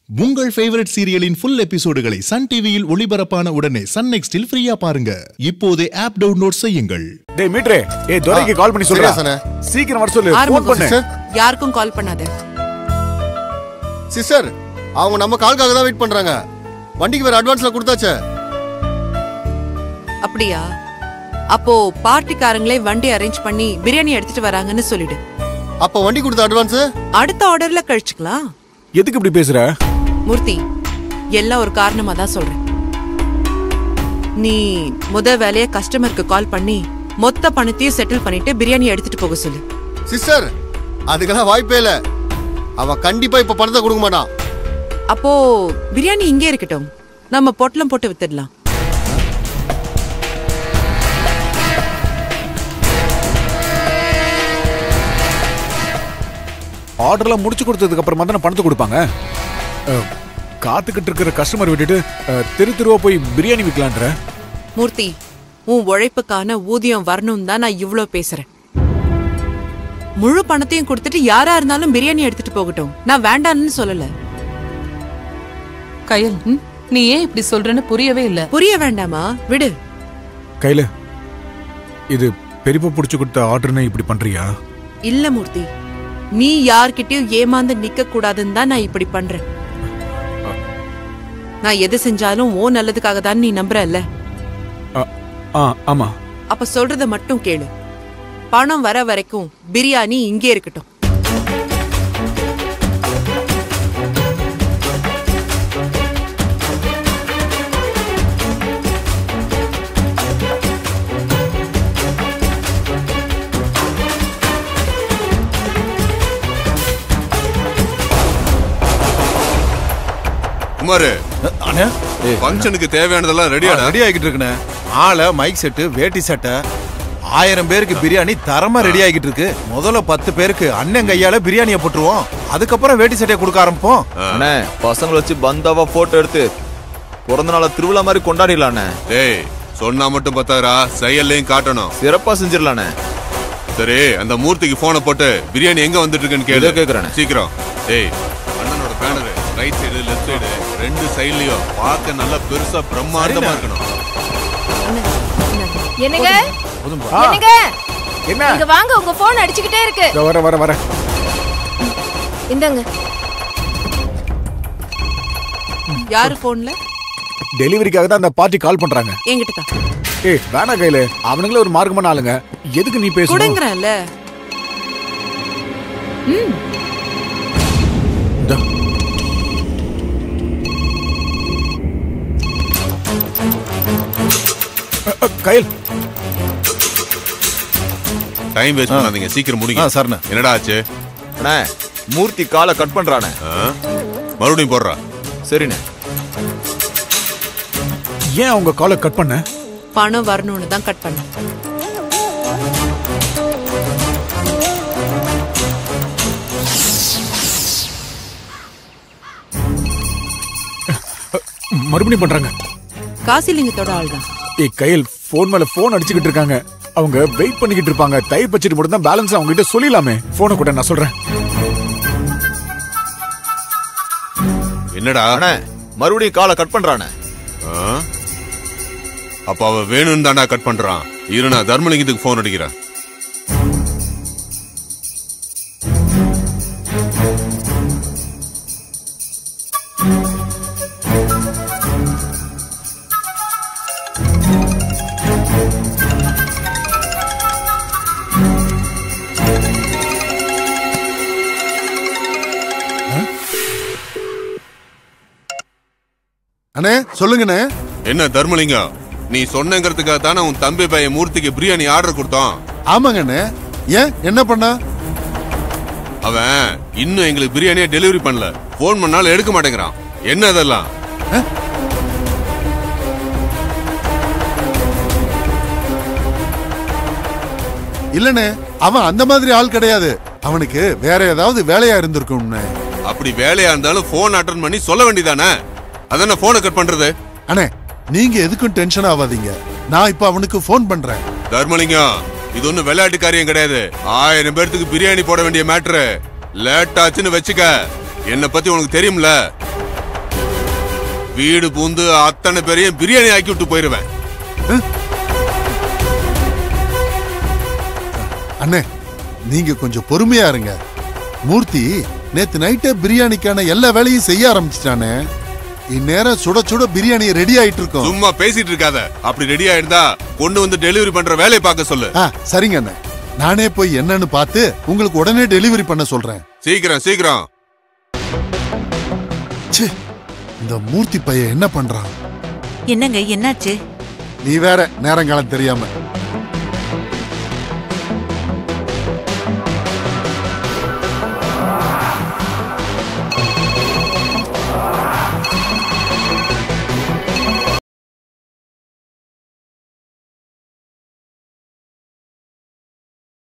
உங்கள் ஃபேவரட் சீரியலின் ஃபுல் எபிசோடுகளை சன் டிவியில் ஒளிபரப்பான உடனே சன் நெக்ஸ்டில் ஃப்ரீயா பாருங்க இப்போதே ஆப் டவுன்லோட் செய்யுங்கள் டேய் மீட்ரே ஏய் துரைக்கு கால் பண்ணி சரியா சொல்றா சொன்ன? சீக்கிரம் வர சொல்லு ஃபோன் ஆரம்பிக்கும் பண்ணு சார் யாருக்கும் கால் பண்ணாத சிஸ்டர் அவங்க நம்ம கால்க்காக தான் வெயிட் பண்றாங்க வண்டிக்கு வேற அட்வான்ஸ்ல கொடுத்தாச்சே அப்படியா அப்போ பார்ட்டிக்காரங்களே வண்டி அரேஞ்ச் பண்ணி பிரியாணி எடுத்துட்டு வராங்கன்னு சொல்லிடு அப்ப வண்டி கொடுத்த அட்வான்ஸ் அடுத்த ஆர்டர்ல கழிச்சுக்கலாம் எதுக்கு இப்படி பேசுற மூர்த்தி எல்லாம் ஒரு காரணமா தான் சொல்றேன் நீ முத வேலைய கஸ்டமருக்கு கால் பண்ணி மொத்த பணத்தையும் செட்டில் பண்ணிட்டு பிரியாணி எடுத்துட்டு போக சொல்லு சிஸ்டர் அதுக்கெல்லாம் வாய்ப்பே இல்ல அவன் கண்டிப்பா இப்ப பணத்தை கொடுக்க மாட்டான் அப்போ பிரியாணி இங்கே இருக்கட்டும் நம்ம பொட்டலம் போட்டு வித்துடலாம் ஆர்டர்லாம் முடிச்சு கொடுத்ததுக்கு அப்புறமா தானே பணத்தை கொடுப்பாங்க அஹ், காத்துக்கிட்டு இருக்கிற கஸ்டமர் விட்டுட்டு அஹ், தெரு தெருவா போய் பிரியாணி விற்கலான்ற மூர்த்தி உன் உழைப்புக்கான ஊதியம் வரணும் தான் நான் இவ்ளோ பேசுறேன் முழு பணத்தையும் கொடுத்துட்டு யாரா இருந்தாலும் பிரியாணி எடுத்துட்டு போகட்டும் நான் வேண்டான்னு சொல்லல கயல் நீ ஏன் இப்படி சொல்றன்னு புரியவே இல்ல புரிய வேண்டாமா விடு கையில இது பெரியப்பா புடிச்சு கொடுத்த ஆர்டர்னு இப்படி பண்றியா இல்ல மூர்த்தி நீ யார்கிட்டயும் ஏமாந்து நிக்க கூடாதுன்னு தான் நான் இப்படி பண்றேன் நான் எது செஞ்சாலும் ஓ நல்லதுக்காக தான் நீ நம்புறல்ல அ- ஆ ஆமா அப்ப சொல்றத மட்டும் கேளு பணம் வர வரைக்கும் பிரியாணி இங்கே இருக்கட்டும் குமாரு அண்ணே ஃபங்க்ஷனுக்கு தேவையானதெல்லாம் ரெடியாடா ரெடி ஆகிட்டு இருக்குண்ணே ஆளை மைக் செட்டு வேட்டி சட்டை ஆயிரம் பேருக்கு பிரியாணி தரமா ரெடி ஆகிட்டு இருக்கு முதல்ல பத்து பேருக்கு அண்ணன் கையால பிரியாணியை போட்டுருவோம் அதுக்கப்புறம் வேட்டி சட்டையை கொடுக்க ஆரம்பிப்போம் அண்ணே பசங்களை வச்சு பந்தாவா போட்டோ எடுத்து பிறந்த நாள திருவிழா மாதிரி கொண்டாடிடலாண்ணே டேய் சொன்னா மட்டும் பத்தாதடா செயல்லையும் காட்டணும் சிறப்பா செஞ்சிடலாண்ணே சரி அந்த மூர்த்திக்கு போனை போட்டு பிரியாணி எங்க வந்துட்டு இருக்குன்னு இதோ கேளு கேக்குறேனே. சீக்கிரம் டேய் அண்ணனோட banner right side left side ரெண்டு சைடுலயும் பார்க்க நல்லா பெருசா பிரம்மாண்டமா இருக்கணும் என்னங்க ஆ, என்னங்க என்ன இங்க வாங்க உங்க போன் அடிச்சுக்கிட்டே இருக்கு இதோ வர வர வர இந்தாங்க யாரு போன்ல டெலிவரிக்காக தான் அந்த பார்ட்டி கால் பண்றாங்க என்கிட்ட தான் ஏய் வேணா கையில அவனுங்களே ஒரு மார்க்கமான ஆளுங்க எதுக்கு நீ பேசணும் குடுங்கறேன்ல இந்தா. அ, அ, கையில் டைம் வேஸ்ட் பண்ணாதீங்க சீக்கிரம் ஆ, முடிங்க சரிண்ணே. என்னடா ஆச்சு அண்ணே மூர்த்தி காலை கட் பண்றானே ஆ? மறுபடியும் போடுறா சரிண்ணே ஏன் அவங்க காலை கட் பண்ண பணம் வரணும்னு தான் கட் பண்ணேன் மறுபடியும் பண்றாங்க காசிலிங்கத்தோட ஆள் தான் ஏய் கையில் போன் மேல போன் அடிச்சுக்கிட்டு இருக்காங்க அவங்க வெயிட் பண்ணிக்கிட்டு இருப்பாங்க தயிர் பச்சடி மட்டும் தான் பேலன்ஸ் அவங்க கிட்ட சொல்லிடலாமே போனை கூட நான் சொல்றேன் என்னடா அண்ணே மறுபடியும் காலை கட் பண்றானே ஆ? அப்ப அவ வேணும்னு தாண்டா கட் பண்றான் இரு நான் தர்மலிங்கத்துக்கு போன் அடிக்கிறேன் அண்ணே சொல்லுங்கண்ணே என்ன தர்மலிங்கம் நீ சொன்னங்கிறதுக்காக தானே உன் தம்பி பையன் மூர்த்திக்கு பிரியாணி ஆர்டர் கொடுத்தோம் ஆமாங்கண்ணே ஏன் என்ன பண்ணா அவன் இன்னும் எங்களுக்கு பிரியாணியை டெலிவரி பண்ணல போன் பண்ணாலும் எடுக்க மாட்டேங்கிறான் என்ன அதெல்லாம் இல்லண்ணே அவன் அந்த மாதிரி ஆள் கிடையாது அவனுக்கு வேற ஏதாவது வேலையா இருந்திருக்கும்ண்ணே அப்படி வேலையா இருந்தாலும் போன் அட்டன் பண்ணி சொல்ல வேண்டியதானே அதானே போனை கட் பண்றது அண்ணே நீங்க எதுக்கும் டென்ஷன் ஆகாதீங்க நான் இப்ப அவனுக்கு ஃபோன் பண்றேன் தர்மலிங்கம் இது ஒண்ணும் விளையாட்டு காரியம் கிடையாது ஆயிரம் பேர்த்துக்கு பிரியாணி போட வேண்டிய மேட்ரு லேட் ஆச்சுன்னு வச்சுக்க என்ன பத்தி உனக்கு தெரியும்ல வீடு பூந்து அத்தனை பேரையும் பிரியாணி ஆக்கி விட்டு போயிருவேன் அண்ணே நீங்க கொஞ்சம் பொறுமையா இருங்க மூர்த்தி நேத்து நைட்டே பிரியாணிக்கான எல்லா வேலையும் செய்ய ஆரம்பிச்சிட்டானே இந்நேரம் சுட சுட பிரியாணி ரெடி ஆயிட்டு இருக்கோம் சும்மா பேசிட்டு இருக்காத அப்படி ரெடி ஆயிருந்தா கொண்டு வந்து டெலிவரி பண்ற வேலையை பார்க்க சொல்லு ஆ, சரிங்க அண்ணே நானே போய் என்னன்னு பார்த்து உங்களுக்கு உடனே டெலிவரி பண்ண சொல்றேன் சீக்கிரம் சீக்கிரம் ச்சே, இந்த மூர்த்தி பையன் என்ன பண்றான் என்னங்க என்னாச்சு நீ வேற நேரங்காலம் தெரியாம